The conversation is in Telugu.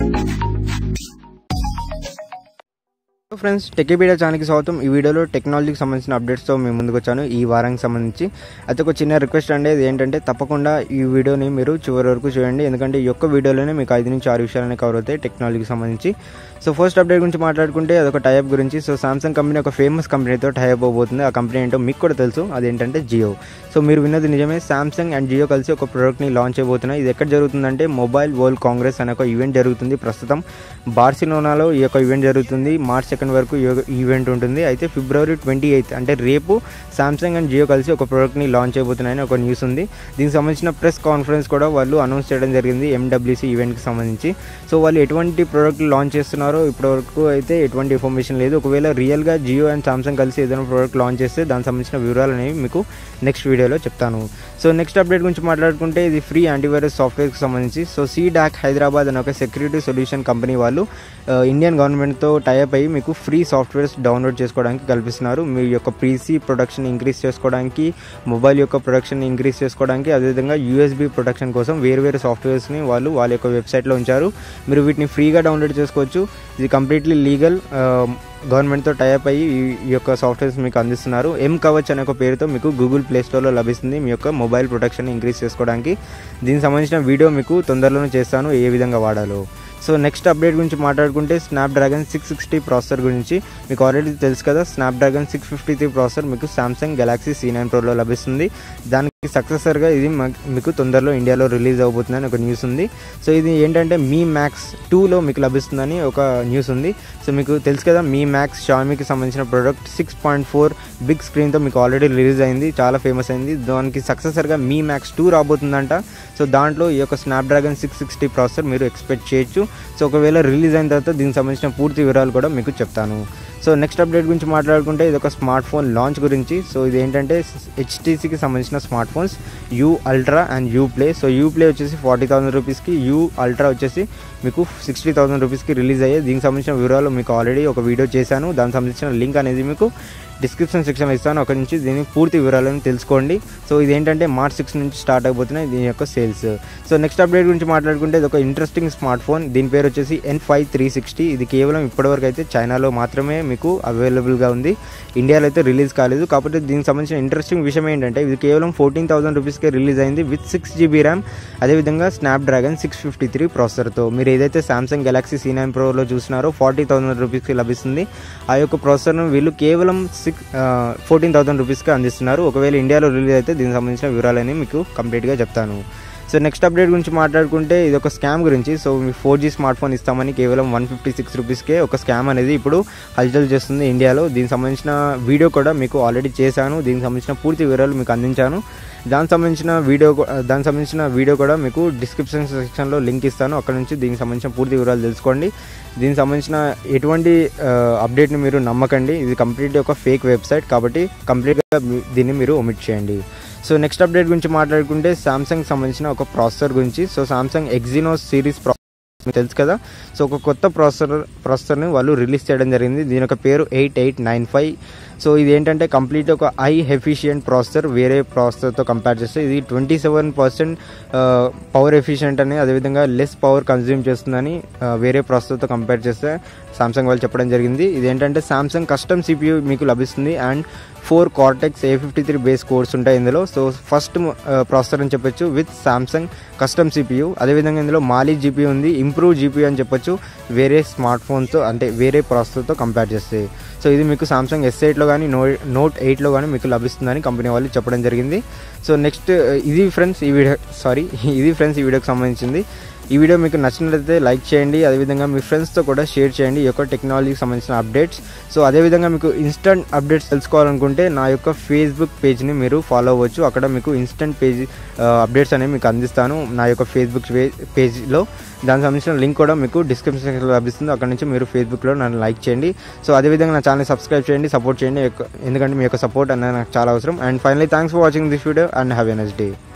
ఫ్రెండ్స్ టెక్బీడియా ఛానల్కి స్వాగతం ఈ వీడియోలో టెక్నాలజీకి సంబంధించిన అప్డేట్స్తో మేము ముందుకు వచ్చాను ఈ వారానికి సంబంధించి అయితే ఒక చిన్న రిక్వెస్ట్ అండి అది ఏంటంటే తప్పకుండా ఈ వీడియోని మీరు చివరి వరకు చూడండి ఎందుకంటే ఈ యొక్క వీడియోలోనే మీకు ఐదు నుంచి ఆరు విషయాలని కవర్ అవుతాయి టెక్నాలజీకి సంబంధించి సో ఫస్ట్ అప్డేట్ గురించి మాట్లాడుకుంటే అదొక టైప్ గురించి సో సామ్సంగ్ కంపెనీ ఒక ఫేమస్ కంపెనీతో టైప్ అవబోతుంది ఆ కంపెనీ ఏంటో మీకు కూడా తెలుసు అదేంటంటే జియో సో మీరు విన్నది నిజమే సామ్సంగ్ అండ్ జియో కలిసి ఒక ప్రోడక్ట్ని లాంచ్ అయిపోతున్నాయి ఇది ఎక్కడ జరుగుతుందంటే మొబైల్ వరల్డ్ కాంగ్రెస్ అనే ఒక ఈవెంట్ జరుగుతుంది ప్రస్తుతం బార్సిలోనాలో ఈ యొక్క ఈవెంట్ జరుగుతుంది మార్చ్ సెకండ్ వరకు ఈ యొక్క ఈవెంట్ ఉంటుంది అయితే ఫిబ్రవరి ట్వంటీ ఎయిత్ అంటే రేపు సామ్సంగ్ అండ్ జియో కలిసి ఒక ప్రోడక్ట్ని లాంచ్ అయిపోతున్నాయని ఒక న్యూస్ ఉంది దీనికి సంబంధించిన ప్రెస్ కాన్ఫరెన్స్ కూడా వాళ్ళు అనౌన్స్ చేయడం జరిగింది ఎండబ్ల్యూసీ ఈవెంట్కి సంబంధించి సో వాళ్ళు ఎటువంటి ప్రోడక్ట్ లాంచ్ చేస్తున్నారో ఇప్పటివరకు అయితే ఎటువంటి ఇన్ఫర్మేషన్ లేదు ఒకవేళ రియల్గా జియో అండ్ సామ్సంగ్ కలిసి ఏదైనా ప్రోడక్ట్ లాంచ్ చేస్తే దానికి సంబంధించిన వివరాలు అనేవి మీకు నెక్స్ట్ వీడియోలో చెప్తాను సో నెక్స్ట్ అప్డేట్ గురించి మాట్లాడుకుంటే ఇది ఫ్రీ యాంటీవైరస్ సాఫ్ట్వేర్కి సంబంధించి సో సీ డాక్ హైదరాబాద్ అనే ఒక సెక్యూరిటీ సొల్యూషన్ కంపెనీ వాళ్ళు ఆ, ఇండియన్ గవర్నమెంట్తో టైప్ అయ్యి మీకు ఫ్రీ సాఫ్ట్వేర్స్ డౌన్లోడ్ చేసుకోవడానికి కల్పిస్తున్నారు మీ యొక్క ప్రీసీ ప్రొడక్షన్ ఇంక్రీజ్ చేసుకోవడానికి మొబైల్ యొక్క ప్రొడక్షన్ ఇంక్రీజ్ చేసుకోవడానికి అదేవిధంగా యూఎస్బీ ప్రొడక్షన్ కోసం వేరు వేరు సాఫ్ట్వేర్స్ని వాళ్ళు వాళ్ళ యొక్క వెబ్సైట్లో ఉంచారు మీరు వీటిని ఫ్రీగా డౌన్లోడ్ చేసుకోవచ్చు ఇది కంప్లీట్లీ లీగల్ గవర్నమెంట్తో టైప్ అయ్యి ఈ- ఈ యొక్క సాఫ్ట్వేర్స్ మీకు అందిస్తున్నారు ఎం కవచ్ అనే ఒక పేరుతో మీకు గూగుల్ ప్లే స్టోర్లో లభిస్తుంది మీ యొక్క మొబైల్ ప్రొటెక్షన్ ఇంక్రీజ్ చేసుకోవడానికి దీనికి సంబంధించిన వీడియో మీకు తొందరలోనే చేస్తాను ఏ విధంగా వాడాలో సో నెక్స్ట్ అప్డేట్ గురించి మాట్లాడుకుంటే స్నాప్డ్రాగన్ సిక్స్ సిక్స్టీ ప్రాసెసర్ గురించి మీకు ఆల్రెడీ తెలుసు కదా Snapdragon six fifty three processor మీకు సామ్సంగ్ గెలాక్సీ సీ నైన్ ప్రోలో లభిస్తుంది దానికి సక్సెసర్గా ఇది మ- మీకు తొందరలో ఇండియాలో రిలీజ్ అవబోతుందని ఒక న్యూస్ ఉంది సో ఇది ఏంటంటే మీ మ్యాక్స్ టూలో మీకు లభిస్తుందని ఒక న్యూస్ ఉంది సో మీకు తెలుసు కదా మీ మ్యాక్స్ షామీకి సంబంధించిన product six point four big స్క్రీన్తో మీకు ఆల్రెడీ రిలీజ్ అయింది చాలా ఫేమస్ అయింది దానికి సక్సెసర్గా మీ మ్యాక్స్ టూ రాబోతుందంట సో దాంట్లో ఈ యొక్క స్నాప్డ్రాగన్ సిక్స్ సిక్స్టీ ప్రాసెసర్ మీరు ఎక్స్పెక్ట్ చేయొచ్చు సో ఒకవేళ రిలీజ్ అయిన తర్వాత దీనికి సంబంధించిన పూర్తి వివరాలు కూడా మీకు చెప్తాను సో నెక్స్ట్ అప్డేట్ గురించి మాట్లాడుకుంటే ఇది ఒక స్మార్ట్ ఫోన్ లాంచ్ గురించి సో ఇది ఏంటంటే హెచ్టీసీకి సంబంధించిన smart phones U ultra and U play so U play వచ్చేసి ఫార్టీ థౌసండ్ రూపీస్కి యూ అల్ట్రా వచ్చేసి మీకు సిక్స్టీ థౌసండ్ రూపీస్కి రిలీజ్ అయ్యాయి దీనికి సంబంధించిన వివరాలు మీకు ఆల్రెడీ ఒక వీడియో చేశాను దానికి సంబంధించిన లింక్ అనేది మీకు డిస్క్రిప్షన్ సెక్షన్లో ఇస్తాను అక్కడ నుంచి దీని పూర్తి వివరాలను తెలుసుకోండి సో ఇది ఏంటంటే మార్చ్ సిక్స్ నుంచి స్టార్ట్ అయిపోతున్నాయి దీని యొక్క సేల్స్ సో నెక్స్ట్ అప్డేట్ గురించి మాట్లాడుకుంటే ఇది ఒక ఇంట్రెస్టింగ్ స్మార్ట్ ఫోన్ దీని పేరు వచ్చేసి ఎన్ ఫైవ్ త్రీ సిక్స్టీ ఇది కేవలం ఇప్పటివరకు అయితే చైనాలో మాత్రమే మీకు అవైలబుల్గా ఉంది ఇండియాలో అయితే రిలీజ్ కాలేదు కాకపోతే దీనికి సంబంధించిన ఇంట్రెస్టింగ్ విషయం ఏంటంటే ఇది కేవలం ఫోర్టీన్ థౌసండ్ రూపీస్కే రిలీజ్ అయింది విత్ సిక్స్ జీబీ ర్యామ్ అదేవిధంగా స్నాప్డ్రాగన్ సిక్స్ ఫిఫ్టీ త్రీ ప్రాసెసర్తో మీరు ఏదైతే సామ్సంగ్ గెలాక్సీ సీ నైన్ ప్రోలో చూసినారో ఫార్టీ థౌసండ్ రూపీస్కి లభిస్తుంది ఆ యొక్క ప్రాసెసర్ను వీళ్ళు కేవలం సిక్స్ ఫోర్టీన్ థౌసండ్ రూపీస్కి అందిస్తున్నారు ఒకవేళ ఇండియాలో రిలీజ్ అయితే దీనికి సంబంధించిన వివరాలని మీకు కంప్లీట్గా చెప్తాను సో నెక్స్ట్ అప్డేట్ గురించి మాట్లాడుకుంటే ఇది ఒక స్కామ్ గురించి సో మీ ఫోర్ జీ స్మార్ట్ ఫోన్ ఇస్తామని కేవలం వన్ ఫిఫ్టీ సిక్స్ రూపీస్కే ఒక స్కామ్ అనేది ఇప్పుడు హల్చల్ చేస్తుంది ఇండియాలో దీనికి సంబంధించిన వీడియో కూడా మీకు ఆల్రెడీ చేశాను దీనికి సంబంధించిన పూర్తి వివరాలు మీకు అందించాను దానికి సంబంధించిన వీడియో కూ- దానికి సంబంధించిన వీడియో కూడా మీకు డిస్క్రిప్షన్ సెక్షన్లో లింక్ ఇస్తాను అక్కడ నుంచి దీనికి సంబంధించిన పూర్తి వివరాలు తెలుసుకోండి దీనికి సంబంధించిన ఎటువంటి ఆ, అప్డేట్ని మీరు నమ్మకండి ఇది కంప్లీట్ ఒక ఫేక్ వెబ్సైట్ కాబట్టి కంప్లీట్గా మీ- దీన్ని మీరు ఒమిట్ చేయండి సో నెక్స్ట్ అప్డేట్ గురించి మాట్లాడుకుంటే సామ్సంగ్ సంబంధించిన ఒక ప్రాసెసర్ గురించి సో సామ్సంగ్ ఎగ్జినోస్ సిరీస్ ప్రా మీకు తెలుసు కదా సో ఒక కొత్త ప్రాసెసర్ ప్రాసెసర్ని వాళ్ళు రిలీజ్ చేయడం జరిగింది దీని యొక్క పేరు eight eight nine five so ఇది ఏంటంటే కంప్లీట్ ఒక హై ఎఫిషియంట్ ప్రాసెసర్ వేరే ప్రాసెసర్తో కంపేర్ చేస్తే ఇది twenty seven percent power efficient అని అదేవిధంగా లెస్ పవర్ కన్జ్యూమ్ చేస్తుందని ఆ, వేరే ప్రాసెసర్తో కంపేర్ చేస్తే సామ్సంగ్ వాళ్ళు చెప్పడం జరిగింది ఇది ఏంటంటే సామ్సంగ్ కస్టమ్ సిపియూ మీకు లభిస్తుంది and four Cortex A fifty three base cores ఉంటాయి ఇందులో సో ఫస్ట్ ప్రాసెసర్ అని చెప్పొచ్చు విత్ సామ్సంగ్ కస్టమ్ సిపియూ అదేవిధంగా ఇందులో మాలీ జీపీ ఉంది ఇంప్రూవ్ జీపీ అని చెప్పొచ్చు వేరే స్మార్ట్ ఫోన్తో అంటే వేరే ప్రాసెసర్తో కంపేర్ చేస్తే సో ఇది మీకు సామ్సంగ్ ఎస్ ఎయిట్లో కానీ నో నోట్ ఎయిట్లో కానీ మీకు లభిస్తుందని కంపెనీ వాళ్ళు చెప్పడం జరిగింది సో నెక్స్ట్ ఇది ఫ్రెండ్స్ ఈ వీడియో సారీ ఇది ఫ్రెండ్స్ ఈ వీడియోకి సంబంధించింది ఈ వీడియో మీకు నచ్చినట్లయితే లైక్ చేయండి అదేవిధంగా మీ ఫ్రెండ్స్తో కూడా షేర్ చేయండి ఈ యొక్క టెక్నాలజీకి సంబంధించిన అప్డేట్స్ సో అదేవిధంగా మీకు ఇన్స్టంట్ అప్డేట్స్ తెలుసుకోవాలనుకుంటే నా యొక్క ఫేస్బుక్ పేజ్ని మీరు ఫాలో అవ్వచ్చు అక్కడ మీకు ఇన్స్టంట్ పేజ్ అప్డేట్స్ అనేవి మీకు అందిస్తాను నా యొక్క ఫేస్బుక్ పేజ్లో దానికి సంబంధించిన లింక్ కూడా మీకు డిస్క్రిప్షన్ సెక్షన్లో లభిస్తుంది అక్కడ నుంచి మీరు ఫేస్బుక్లో నన్ను లైక్ చేయండి సో అదేవిధంగా నా ఛానల్ సబ్స్క్రైబ్ చేయండి సపోర్ట్ చేయండి ఎక్కు- ఎందుకంటే మీ యొక్క సపోర్ట్ అనేది నాకు చాలా అవసరం and finally thanks for watching this video and have a next day